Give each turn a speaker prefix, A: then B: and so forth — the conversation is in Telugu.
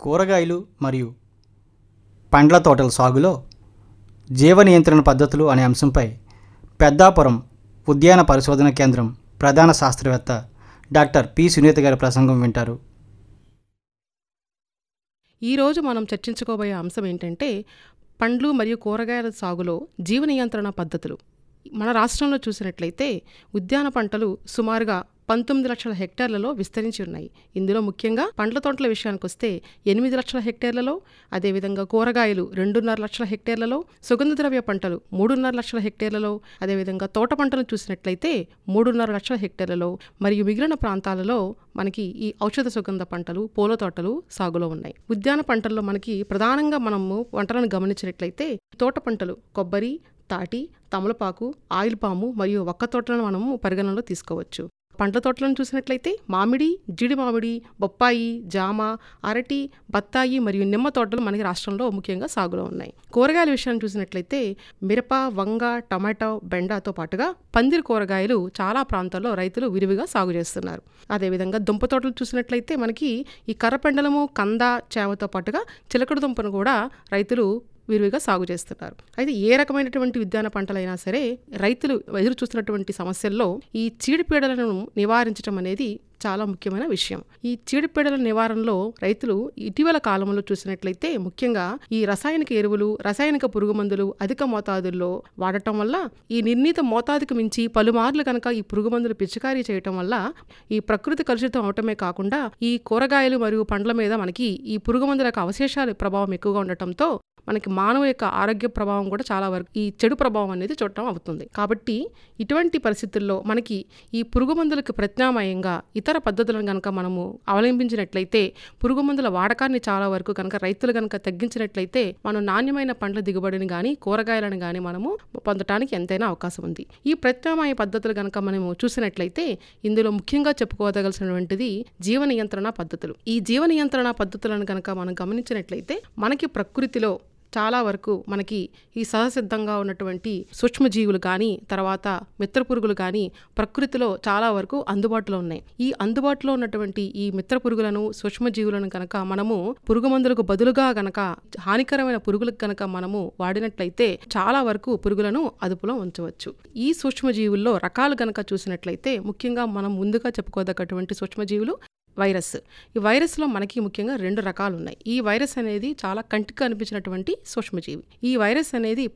A: కూరగాయలు మరియు పండ్ల తోటల సాగులో జీవ నియంత్రణ పద్ధతులు అనే అంశంపై పెద్దాపురం ఉద్యాన పరిశోధన కేంద్రం ప్రధాన శాస్త్రవేత్త డాక్టర్ పి సునీత గారి ప్రసంగం వింటారు
B: ఈరోజు మనం చర్చించుకోబోయే అంశం ఏంటంటే పండ్లు మరియు కూరగాయల సాగులో జీవ నియంత్రణ పద్ధతులు మన రాష్ట్రంలో చూసినట్లయితే ఉద్యాన పంటలు సుమారుగా పంతొమ్మిది లక్షల హెక్టార్లలో విస్తరించి ఉన్నాయి ఇందులో ముఖ్యంగా పండ్ల తోటల విషయానికి వస్తే ఎనిమిది లక్షల హెక్టార్లలో అదేవిధంగా కూరగాయలు రెండున్నర లక్షల హెక్టార్లలో సుగంధ ద్రవ్య పంటలు మూడున్నర లక్షల హెక్టార్లలో అదేవిధంగా తోట పంటలు చూసినట్లయితే మూడున్నర లక్షల హెక్టార్లలో మరియు మిగిలిన ప్రాంతాలలో మనకి ఈ ఔషధ సుగంధ పంటలు పూల తోటలు సాగులో ఉన్నాయి ఉద్యాన పంటల్లో మనకి ప్రధానంగా మనము పంటలను గమనించినట్లయితే తోట పంటలు కొబ్బరి తాటి తమలపాకు ఆయిల్ పాము మరియు ఒక్క తోటలను మనము పరిగణనలో తీసుకోవచ్చు పండ్ల తోటలను చూసినట్లయితే మామిడి జీడి మామిడి బొప్పాయి జామ అరటి బత్తాయి మరియు నిమ్మ తోటలు మనకి రాష్ట్రంలో ముఖ్యంగా సాగులో ఉన్నాయి కూరగాయల విషయాన్ని చూసినట్లయితే మిరప వంగ టమాటో బెండతో పాటుగా పందిరి కూరగాయలు చాలా ప్రాంతాల్లో రైతులు విరివిగా సాగు చేస్తున్నారు అదేవిధంగా దుంప తోటలు చూసినట్లయితే మనకి ఈ కర్రపెండలము కంద చేమతో పాటుగా చిలకడ దుంపను కూడా రైతులు విరివిగా సాగు చేస్తున్నారు అయితే ఏ రకమైనటువంటి ఉద్యాన పంటలైనా సరే రైతులు ఎదురు చూస్తున్నటువంటి సమస్యల్లో ఈ చీడపీడలను నివారించడం అనేది చాలా ముఖ్యమైన విషయం ఈ చీడపీడల నివారణలో రైతులు ఇటీవల కాలంలో చూసినట్లయితే ముఖ్యంగా ఈ రసాయనిక ఎరువులు రసాయనిక పురుగు మందులు అధిక మోతాదుల్లో వాడటం వల్ల ఈ నిర్ణీత మోతాదుకు మించి పలుమార్లు కనుక ఈ పురుగు మందులు పిచికారీ చేయటం వల్ల ఈ ప్రకృతి కలుషితం అవటమే కాకుండా ఈ కూరగాయలు మరియు పండ్ల మీద మనకి ఈ పురుగు మందుల యొక్క అవశేషాల ప్రభావం ఎక్కువగా ఉండటంతో మనకి మానవ యొక్క ఆరోగ్య ప్రభావం కూడా చాలా వరకు ఈ చెడు ప్రభావం అనేది చూడటం అవుతుంది కాబట్టి ఇటువంటి పరిస్థితుల్లో మనకి ఈ పురుగు మందులకు ప్రత్యామ్నాయంగా ఇతర పద్ధతులను కనుక మనము అవలంబించినట్లయితే పురుగు మందుల వాడకాన్ని చాలా వరకు కనుక రైతులు కనుక తగ్గించినట్లయితే మనం నాణ్యమైన పండ్ల దిగుబడిని కానీ కూరగాయలను కానీ మనము పొందటానికి ఎంతైనా అవకాశం ఉంది ఈ ప్రత్యామ్నాయ పద్ధతులు కనుక మనము చూసినట్లయితే ఇందులో ముఖ్యంగా చెప్పుకోదలసినటువంటిది జీవ నియంత్రణ పద్ధతులు ఈ జీవ నియంత్రణ పద్ధతులను కనుక మనం గమనించినట్లయితే మనకి ప్రకృతిలో చాలా వరకు మనకి ఈ సహసిద్ధంగా ఉన్నటువంటి సూక్ష్మజీవులు కానీ తర్వాత మిత్ర పురుగులు కానీ ప్రకృతిలో చాలా వరకు అందుబాటులో ఉన్నాయి ఈ అందుబాటులో ఉన్నటువంటి ఈ మిత్ర పురుగులను సూక్ష్మజీవులను కనుక మనము పురుగు మందులకు బదులుగా గనక హానికరమైన పురుగులకు కనుక మనము వాడినట్లయితే చాలా వరకు పురుగులను అదుపులో ఉంచవచ్చు ఈ సూక్ష్మజీవుల్లో రకాలు గనక చూసినట్లయితే ముఖ్యంగా మనం ముందుగా చెప్పుకోదగ్గటువంటి సూక్ష్మజీవులు వైరస్ ఈ వైరస్లో మనకి ముఖ్యంగా రెండు రకాలు ఉన్నాయి ఈ వైరస్ అనేది చాలా కంటికి కనిపించినటువంటి సూక్ష్మజీవి ఈ వైరస్ అనేది